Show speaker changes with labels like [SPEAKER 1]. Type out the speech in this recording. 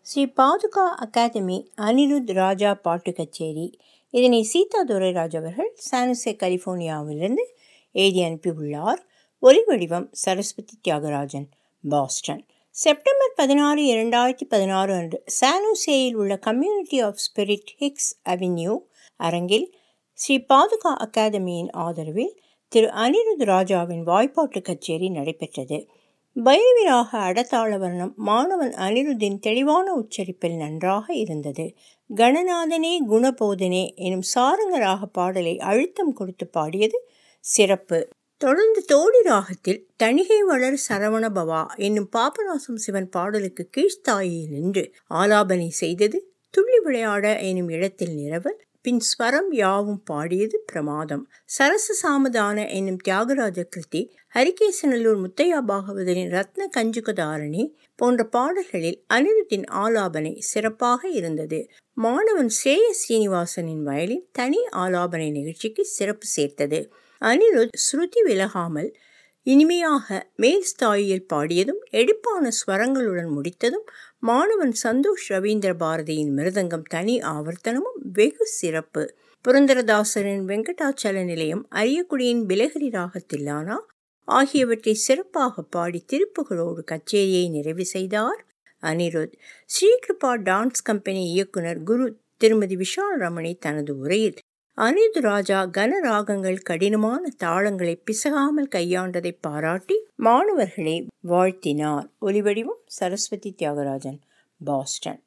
[SPEAKER 1] ஸ்ரீ பாதுகா அகாதமி அனிருத் ராஜா பாட்டு கச்சேரி இதனை சீதா துரைராஜ் அவர்கள் சானுசே கலிஃபோர்னியாவிலிருந்து எழுதி அனுப்பியுள்ளார் ஒலிவடிவம் சரஸ்வதி தியாகராஜன் பாஸ்டன் செப்டம்பர் பதினாறு இரண்டாயிரத்தி பதினாறு அன்று சானுசேயில் உள்ள Community of Spirit Hicks Avenue அரங்கில் ஸ்ரீ பாதுகா அகாதமியின் ஆதரவில் திரு அனிருத் ராஜாவின் வாய்ப்பாட்டு கச்சேரி நடைபெற்றது பைரவிராக அடத்தாள வர்ணம் மாணவன் அனிருத்தின் தெளிவான உச்சரிப்பில் நன்றாக இருந்தது கணநாதனே குணபோதனே எனும் சாரங்க ராக பாடலை அழுத்தம் கொடுத்து பாடியது சிறப்பு தொடர்ந்து தோடி ராகத்தில் தணிகை வளர் சரவண பவா என்னும் பாபநாசம் சிவன் பாடலுக்கு கீழ்த்தாயில் நின்று ஆலாபனை செய்தது துள்ளி விளையாட எனும் இடத்தில் நிறவல் பின் ஸ்வரம் யாவும் பாடியது பிரமாதம் சரச சாமதான என்னும் தியாகராஜ கிருதி ஹரிகேசநல்லூர் முத்தையா பாகவதரின் ரத்ன கஞ்சுகதாரணி போன்ற பாடல்களில் அனிருத்தின் ஆலாபனை சிறப்பாக இருந்தது மாணவன் ஸ்ரேய ஸ்ரீனிவாசனின் வயலின் தனி ஆலாபனை நிகழ்ச்சிக்கு சிறப்பு சேர்த்தது அனிருத் ஸ்ருதி விலகாமல் இனிமையாக மேல் ஸ்தாயியில் பாடியதும் எடுப்பான ஸ்வரங்களுடன் முடித்ததும் மாணவன் சந்தோஷ் ரவீந்திர பாரதியின் மிருதங்கம் தனி ஆவர்த்தனமும் வெகு சிறப்பு புரந்தரதாசரின் வெங்கடாச்சல நிலையம் அரியக்குடியின் பிலகரி ராகத்தில்லானா ஆகியவற்றை சிறப்பாக பாடி திருப்புகளோடு கச்சேரியை நிறைவு செய்தார் அனிருத் ஸ்ரீகிருபா டான்ஸ் கம்பெனி இயக்குனர் குரு திருமதி விஷால் ரமணி தனது உரையில் அனிருத் ராஜா கன ராகங்கள் கடினமான தாளங்களை பிசகாமல் கையாண்டதை பாராட்டி மாணவர்களை வாழ்த்தினார் ஒலிவடிவம் சரஸ்வதி தியாகராஜன் பாஸ்டன்